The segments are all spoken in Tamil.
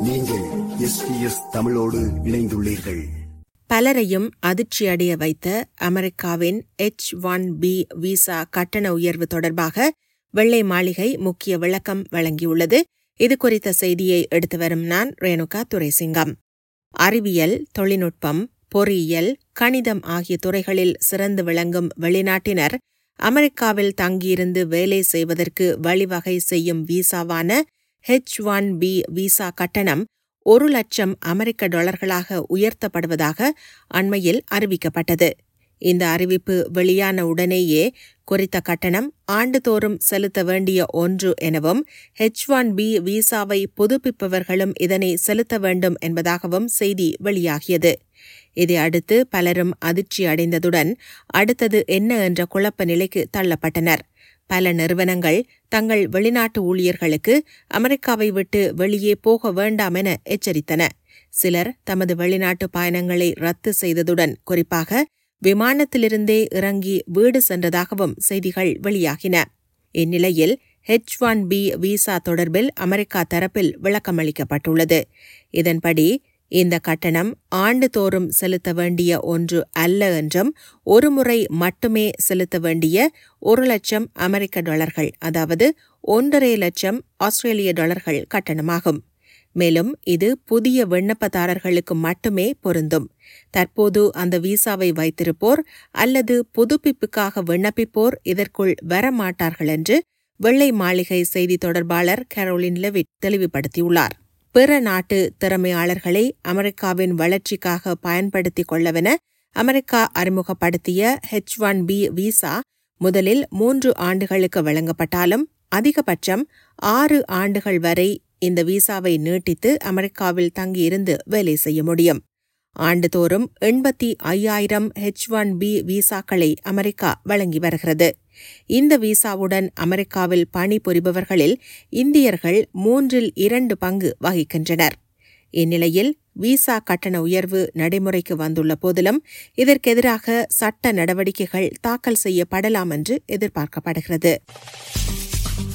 நீங்கள் எஸ்பிஎஸ் தமிழோடு இணைந்துள்ளீர்கள் பலரையும் அதிர்ச்சியடைய வைத்த அமெரிக்காவின் எச் ஒன் பி விசா கட்டண உயர்வு தொடர்பாக வெள்ளை மாளிகை முக்கிய விளக்கம் வழங்கியுள்ளது இது குறித்த செய்தியை எடுத்து வரும் நான் ரேணுகா துரைசிங்கம் அறிவியல் தொழில்நுட்பம் பொறியியல் கணிதம் ஆகிய துறைகளில் சிறந்து விளங்கும் வெளிநாட்டினர் அமெரிக்காவில் தங்கியிருந்து வேலை செய்வதற்கு வழிவகை செய்யும் விசாவான ஹெச் ஒன் பி விசா கட்டணம் ஒரு லட்சம் அமெரிக்க டாலர்களாக உயர்த்தப்படுவதாக அண்மையில் அறிவிக்கப்பட்டது இந்த அறிவிப்பு வெளியான உடனேயே குறித்த கட்டணம் ஆண்டுதோறும் செலுத்த வேண்டிய ஒன்று எனவும் ஹெச் ஒன் பி விசாவை புதுப்பிப்பவர்களும் இதனை செலுத்த வேண்டும் என்பதாகவும் செய்தி வெளியாகியது இதை அடுத்து பலரும் அதிர்ச்சி அடைந்ததுடன் அடுத்தது என்ன என்ற குழப்ப நிலைக்கு தள்ளப்பட்டனர் பல நிறுவனங்கள் தங்கள் வெளிநாட்டு ஊழியர்களுக்கு அமெரிக்காவை விட்டு வெளியே போக வேண்டாம் என எச்சரித்தன சிலர் தமது வெளிநாட்டு பயணங்களை ரத்து செய்ததுடன் குறிப்பாக விமானத்திலிருந்தே இறங்கி வீடு சென்றதாகவும் செய்திகள் வெளியாகின இந்நிலையில் ஹெச் ஒன் பி விசா தொடர்பில் அமெரிக்கா தரப்பில் விளக்கமளிக்கப்பட்டுள்ளது இதன்படி இந்த கட்டணம் ஆண்டுதோறும் செலுத்த வேண்டிய ஒன்று அல்ல என்றும் ஒருமுறை மட்டுமே செலுத்த வேண்டிய ஒரு லட்சம் அமெரிக்க டாலர்கள் அதாவது ஒன்றரை லட்சம் ஆஸ்திரேலிய டாலர்கள் கட்டணமாகும் மேலும் இது புதிய விண்ணப்பதாரர்களுக்கு மட்டுமே பொருந்தும் தற்போது அந்த விசாவை வைத்திருப்போர் அல்லது புதுப்பிப்புக்காக விண்ணப்பிப்போர் இதற்குள் வரமாட்டார்கள் என்று வெள்ளை மாளிகை செய்தி தொடர்பாளர் கரோலின் லெவிட் தெளிவுபடுத்தியுள்ளார் பிற நாட்டு திறமையாளர்களை அமெரிக்காவின் வளர்ச்சிக்காக பயன்படுத்திக் கொள்ளவென அமெரிக்கா அறிமுகப்படுத்திய ஹெச் ஒன் பி விசா முதலில் மூன்று ஆண்டுகளுக்கு வழங்கப்பட்டாலும் அதிகபட்சம் ஆறு ஆண்டுகள் வரை இந்த விசாவை நீட்டித்து அமெரிக்காவில் தங்கியிருந்து வேலை செய்ய முடியும் ஆண்டுதோறும் எண்பத்தி ஐயாயிரம் ஹெச் ஒன் பி விசாக்களை அமெரிக்கா வழங்கி வருகிறது இந்த விசாவுடன் அமெரிக்காவில் பணிபுரிபவர்களில் இந்தியர்கள் மூன்றில் இரண்டு பங்கு வகிக்கின்றனர் இந்நிலையில் விசா கட்டண உயர்வு நடைமுறைக்கு வந்துள்ள போதிலும் இதற்கெதிராக சட்ட நடவடிக்கைகள் தாக்கல் செய்யப்படலாம் என்று எதிர்பார்க்கப்படுகிறது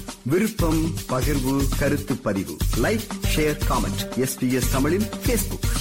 விருப்பம் பகிர்வு கருத்து பதிவு லைக் ஷேர் காமெண்ட் எஸ்பிஎஸ் தமிழின் பேஸ்புக்